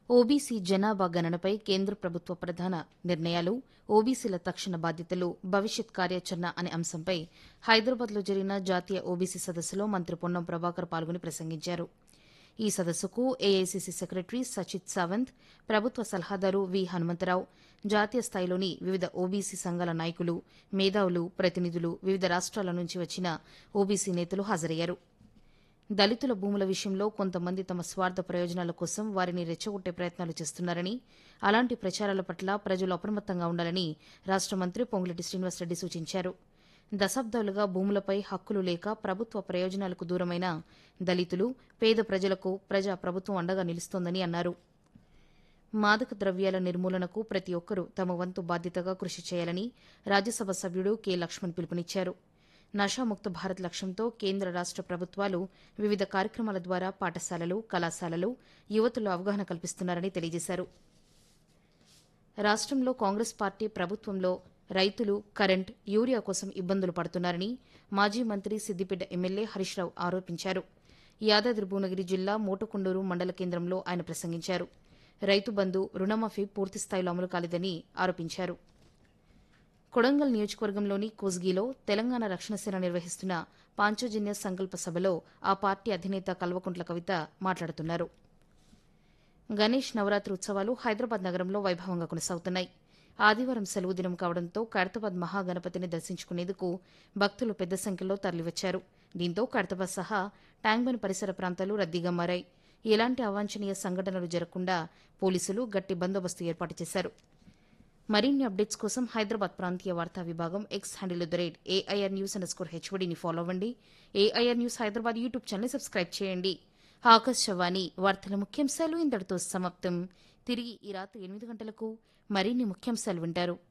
OBC జనాభా గణనపై కేంద్ర ప్రభుత్వ ప్రధాన నిర్ణయాలు ఓబీసీల తక్షణ బాధ్యతలు భవిష్యత్ కార్యాచరణ అనే అంశంపై హైదరాబాద్లో జరిగిన జాతీయ ఓబీసీ సదస్సులో మంత్రి పొన్నం ప్రభాకర్ పాల్గొని ప్రసంగించారు ఈ సదస్సుకు ఏఐసీసీ సెక్రటరీ సచిత్ సావంత్ ప్రభుత్వ సలహాదారు వి హనుమంతరావు జాతీయ స్థాయిలోని వివిధ ఓబీసీ సంఘాల నాయకులు మేధావులు ప్రతినిధులు వివిధ రాష్ట్రాల నుంచి వచ్చిన ఓబీసీ నేతలు హాజరయ్యారు దళితుల భూముల విషయంలో కొంతమంది తమ స్వార్థ ప్రయోజనాల కోసం వారిని రెచ్చగొట్టే ప్రయత్నాలు చేస్తున్నారని అలాంటి ప్రచారాల పట్ల ప్రజలు అప్రమత్తంగా ఉండాలని రాష్ట మంత్రి పొంగులేటి శ్రీనివాసరెడ్డి సూచించారు దశాబ్దాలుగా భూములపై హక్కులు లేక ప్రభుత్వ ప్రయోజనాలకు దూరమైన దళితులు పేద ప్రజలకు ప్రజా ప్రభుత్వం అండగా నిలుస్తోందని అన్నారు మాదక ద్రవ్యాల నిర్మూలనకు ప్రతి ఒక్కరూ తమ వంతు బాధ్యతగా కృషి చేయాలని రాజ్యసభ సభ్యుడు కె లక్ష్మణ్ పిలుపునిచ్చారు నషాముక్త భారత్ లక్ష్యంతో కేంద్ర రాష్ట ప్రభుత్వాలు వివిధ కార్యక్రమాల ద్వారా పాఠశాలలు కళాశాలలు యువతలో అవగాహన కల్పిస్తున్నారని తెలియజేశారు రాష్టంలో కాంగ్రెస్ పార్టీ ప్రభుత్వంలో రైతులు కరెంట్ యూరియా కోసం ఇబ్బందులు పడుతున్నారని మాజీ మంత్రి సిద్దిపేట ఎమ్మెల్యే హరీష్ రావు ఆరోపించారు యాదాద్రి భువనగిరి జిల్లా మోటకొండూరు మండల కేంద్రంలో ఆయన ప్రసంగించారు రైతు బంధు రుణమాఫీ పూర్తిస్థాయిలో అమలు కాలేదని ఆరోపించారు కొడంగల్ నియోజకవర్గంలోని కోస్గిలో తెలంగాణ రక్షణ సేన నిర్వహిస్తున్న పాంచజన్య సంకల్ప సభలో ఆ పార్టీ అధినేత కల్వకుంట్ల కవిత మాట్లాడుతున్నారు గణేష్ నవరాత్రి ఉత్సవాలు హైదరాబాద్ నగరంలో వైభవంగా కొనసాగుతున్నాయి ఆదివారం సెలవు దినం కావడంతో ఖైరతాబాద్ మహాగణపతిని దర్శించుకునేందుకు భక్తులు పెద్ద సంఖ్యలో తరలివచ్చారు దీంతో ఖైరతాబాద్ సహా ట్యాంక్బన్ పరిసర ప్రాంతాలు రద్దీగా మారాయి ఎలాంటి అవాంఛనీయ సంఘటనలు జరగకుండా పోలీసులు గట్టి బందోబస్తు ఏర్పాటు చేశారు మరిన్ని అప్డేట్స్ కోసం హైదరాబాద్ ప్రాంతీయ వార్తా విభాగం X handle the rate AIR news under score హెచ్వడిని ఫాలో అవ్వండి AIR news Hyderabad YouTube channel subscribe చేయండి ఆకాశవాణి వార్తల ముఖ్యాంశాలు ఇంతటితో సమాప్తం తిరిగి ఈ రాత్రి ఎనిమిది గంటలకు మరిన్ని ముఖ్యాంశాలు వింటారు